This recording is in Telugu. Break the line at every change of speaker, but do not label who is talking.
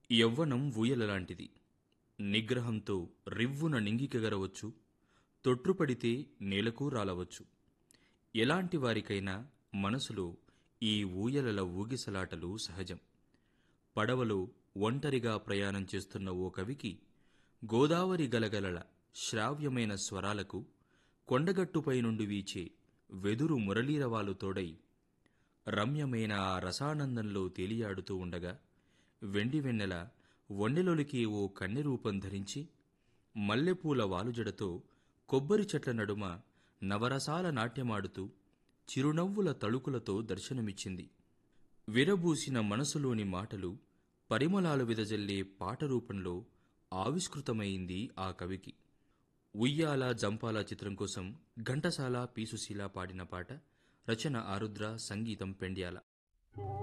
యవ్వనం ఊయలలాంటిది నిగ్రహంతో రివ్వున నింగికెగరవచ్చు తొట్రుపడితే నేలకు రాలవచ్చు ఎలాంటి వారికైనా మనసులో ఈ ఊయలల ఊగిసలాటలు సహజం పడవలో ఒంటరిగా ప్రయాణం చేస్తున్న ఓ కవికి గోదావరి గలగలల శ్రావ్యమైన స్వరాలకు కొండగట్టుపై నుండి వీచే వెదురు మురళీరవాలు తోడై రమ్యమైన ఆ రసానందంలో తేలియాడుతూ ఉండగా వెండి వెన్నెల వన్నెలొలికి ఓ కన్నె రూపం ధరించి మల్లెపూల వాలుజడతో కొబ్బరి చెట్ల నడుమ నవరసాల నాట్యమాడుతూ చిరునవ్వుల తళుకులతో దర్శనమిచ్చింది విరబూసిన మనసులోని మాటలు పరిమళాలు విదజల్లే పాట రూపంలో ఆవిష్కృతమైంది ఆ కవికి ఉయ్యాల జంపాల చిత్రం కోసం ఘంటసాల పీసుశీల పాడిన పాట రచన ఆరుద్ర సంగీతం పెండ్యాల